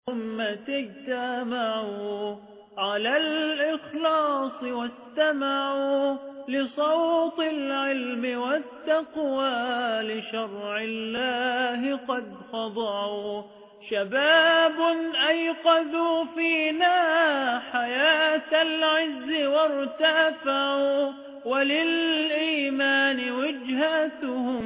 أمة اجتمعوا على الإخلاص واستمعوا لصوت العلم والتقوى لشرع الله قد خضعوا شباب أيقظوا فينا حياة العز وارتفعوا وللإيمان وجهتهم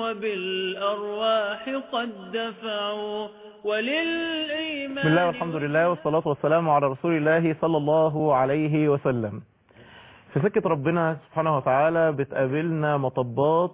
وبالأرواح قد دفعوا وللإيمان بسم الله والحمد لله والصلاة والسلام على رسول الله صلى الله عليه وسلم في سكة ربنا سبحانه وتعالى بتقابلنا مطبات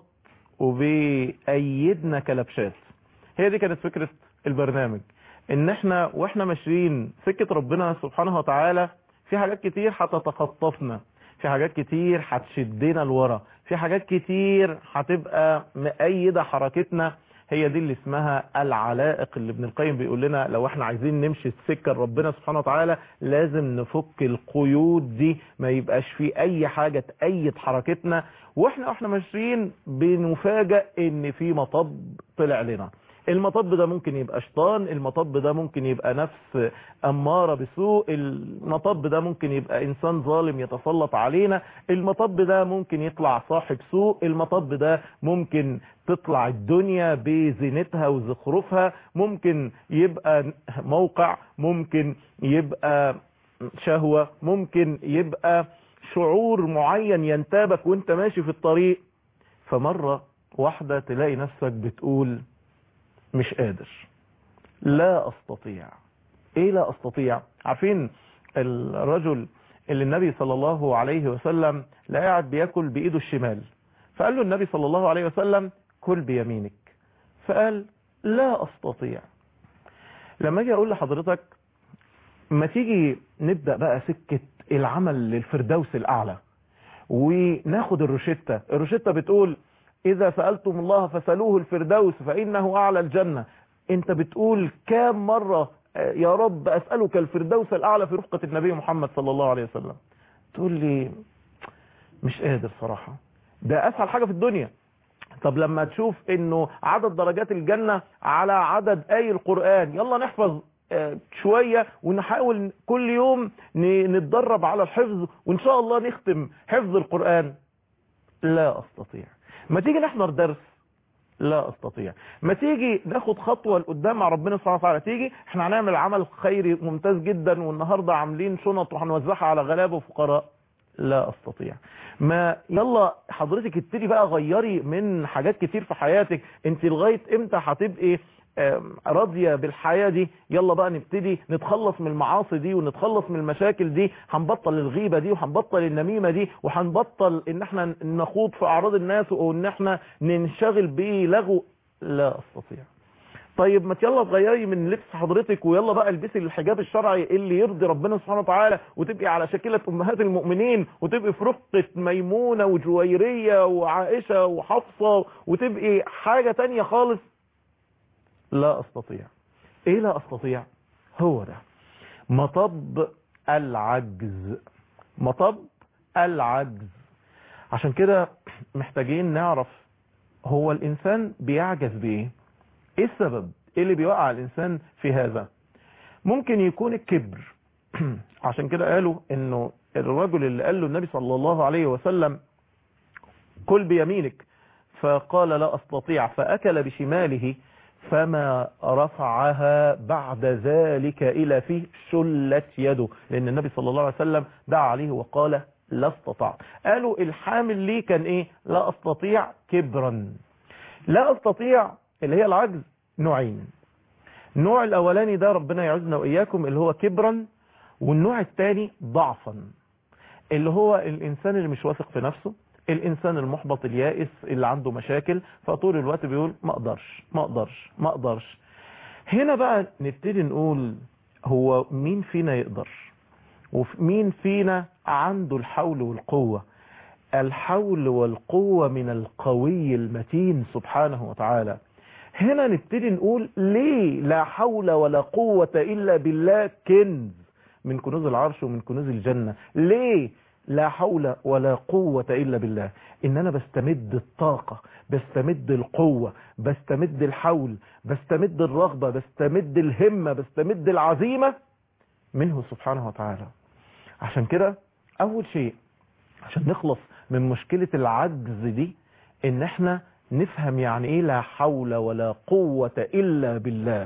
وبيأيدنا كلبشات هي دي كانت فكرة البرنامج ان احنا واحنا ماشيين سكة ربنا سبحانه وتعالى في حاجات كتير هتتخطفنا في حاجات كتير هتشدنا لورا في حاجات كتير هتبقى مأيدة حركتنا هي دي اللي اسمها العلائق اللي ابن القيم بيقول لنا لو احنا عايزين نمشي السكة ربنا سبحانه وتعالى لازم نفك القيود دي ما يبقاش في اي حاجة تأيد حركتنا واحنا واحنا ماشيين بنفاجئ ان في مطب طلع لنا المطب ده ممكن يبقى شيطان المطب ده ممكن يبقى نفس أمارة بسوء المطب ده ممكن يبقى إنسان ظالم يتسلط علينا المطب ده ممكن يطلع صاحب سوء المطب ده ممكن تطلع الدنيا بزينتها وزخرفها ممكن يبقى موقع ممكن يبقى شهوة ممكن يبقى شعور معين ينتابك وانت ماشي في الطريق فمرة واحدة تلاقي نفسك بتقول مش قادر لا استطيع ايه لا استطيع عارفين الرجل اللي النبي صلى الله عليه وسلم لا قاعد بياكل بايده الشمال فقال له النبي صلى الله عليه وسلم كل بيمينك فقال لا استطيع لما اجي اقول لحضرتك ما تيجي نبدأ بقى سكة العمل للفردوس الاعلى وناخد الروشتة الروشتة بتقول إذا سألتم الله فسألوه الفردوس فإنه أعلى الجنة أنت بتقول كام مرة يا رب أسألك الفردوس الأعلى في رفقة النبي محمد صلى الله عليه وسلم تقول لي مش قادر صراحة ده أسهل حاجة في الدنيا طب لما تشوف انه عدد درجات الجنة على عدد آي القرآن يلا نحفظ شوية ونحاول كل يوم نتدرب على الحفظ وان شاء الله نختم حفظ القرآن لا استطيع ما تيجي نحضر درس لا استطيع ما تيجي ناخد خطوة لقدام مع ربنا سبحانه وتعالى تيجي احنا هنعمل عمل خيري ممتاز جدا والنهاردة عاملين شنط وهنوزعها على غلابة وفقراء لا استطيع ما يلا حضرتك ابتدي بقى غيري من حاجات كتير في حياتك انت لغاية امتى هتبقي راضية بالحياة دي يلا بقى نبتدي نتخلص من المعاصي دي ونتخلص من المشاكل دي هنبطل الغيبة دي وهنبطل النميمة دي وهنبطل ان احنا نخوض في اعراض الناس وان احنا ننشغل بلغو لا استطيع طيب ما يلا تغيري من لبس حضرتك ويلا بقى البسي الحجاب الشرعي اللي يرضي ربنا سبحانه وتعالى وتبقي على شكلة امهات المؤمنين وتبقي في رفقة ميمونة وجويرية وعائشة وحفصة وتبقي حاجة تانية خالص لا استطيع ايه لا استطيع هو ده مطب العجز مطب العجز عشان كده محتاجين نعرف هو الانسان بيعجز بايه ايه السبب ايه اللي بيوقع الانسان في هذا ممكن يكون الكبر عشان كده قالوا انه الرجل اللي قال له النبي صلى الله عليه وسلم كل بيمينك فقال لا استطيع فاكل بشماله فما رفعها بعد ذلك إلى فيه شلت يده لأن النبي صلى الله عليه وسلم دعا عليه وقال لا استطاع قالوا الحامل ليه كان إيه لا أستطيع كبرا لا أستطيع اللي هي العجز نوعين النوع الأولاني ده ربنا يعزنا وإياكم اللي هو كبرا والنوع الثاني ضعفا اللي هو الإنسان اللي مش واثق في نفسه الانسان المحبط اليائس اللي عنده مشاكل فطول الوقت بيقول ما اقدرش ما اقدرش ما اقدرش هنا بقى نبتدي نقول هو مين فينا يقدر ومين فينا عنده الحول والقوة الحول والقوة من القوي المتين سبحانه وتعالى هنا نبتدي نقول ليه لا حول ولا قوة إلا بالله كنز من كنوز العرش ومن كنوز الجنة ليه لا حول ولا قوة إلا بالله إن أنا بستمد الطاقة بستمد القوة بستمد الحول بستمد الرغبة بستمد الهمة بستمد العزيمة منه سبحانه وتعالى عشان كده أول شيء عشان نخلص من مشكلة العجز دي إن احنا نفهم يعني إيه لا حول ولا قوة إلا بالله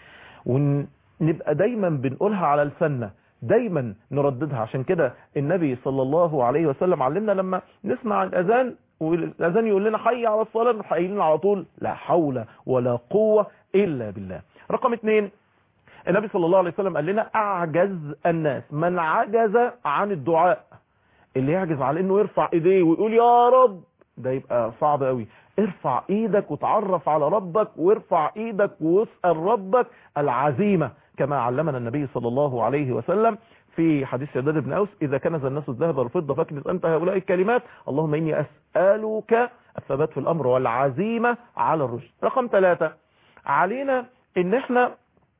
ونبقى دايما بنقولها على لساننا دايما نرددها عشان كده النبي صلى الله عليه وسلم علمنا لما نسمع الأذان والأذان يقول لنا حي على الصلاة نروح قايلين على طول لا حول ولا قوة إلا بالله رقم اثنين النبي صلى الله عليه وسلم قال لنا أعجز الناس من عجز عن الدعاء اللي يعجز على انه يرفع ايديه ويقول يا رب ده يبقى صعب قوي ارفع ايدك وتعرف على ربك وارفع ايدك واسأل ربك العزيمة كما علمنا النبي صلى الله عليه وسلم في حديث شداد بن أوس إذا كنز الناس الذهب والفضة فاكنز أنت هؤلاء الكلمات اللهم إني أسألك الثبات في الأمر والعزيمة على الرشد رقم ثلاثة علينا إن احنا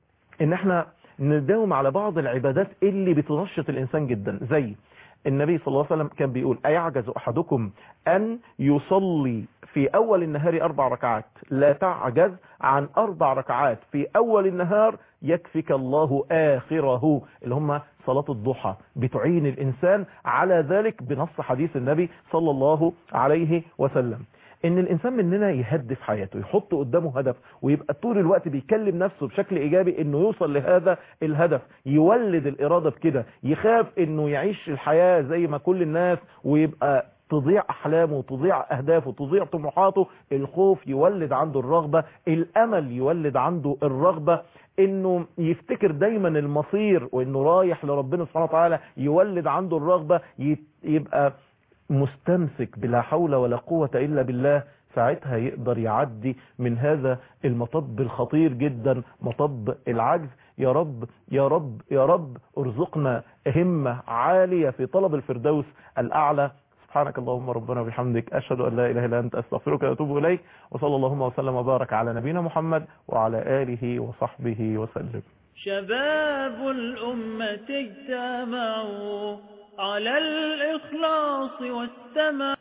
إن احنا نداوم على بعض العبادات اللي بتنشط الإنسان جدا زي النبي صلى الله عليه وسلم كان بيقول أيعجز أحدكم أن يصلي في أول النهار أربع ركعات لا تعجز عن أربع ركعات في أول النهار يكفك الله آخره اللي هم صلاة الضحى بتعين الإنسان على ذلك بنص حديث النبي صلى الله عليه وسلم ان الانسان مننا يهدف حياته يحط قدامه هدف ويبقى طول الوقت بيكلم نفسه بشكل ايجابي انه يوصل لهذا الهدف يولد الاراده بكده يخاف انه يعيش الحياه زي ما كل الناس ويبقى تضيع احلامه وتضيع اهدافه وتضيع طموحاته الخوف يولد عنده الرغبه الامل يولد عنده الرغبه انه يفتكر دايما المصير وانه رايح لربنا سبحانه وتعالى يولد عنده الرغبه يبقى مستمسك بلا حول ولا قوة إلا بالله ساعتها يقدر يعدي من هذا المطب الخطير جدا مطب العجز يا رب يا رب يا رب ارزقنا همة عالية في طلب الفردوس الأعلى سبحانك اللهم ربنا وبحمدك أشهد أن لا إله إلا أنت أستغفرك وأتوب إليك وصلى اللهم وسلم وبارك على نبينا محمد وعلى آله وصحبه وسلم شباب الأمة اجتمعوا على الإخلاص والسمع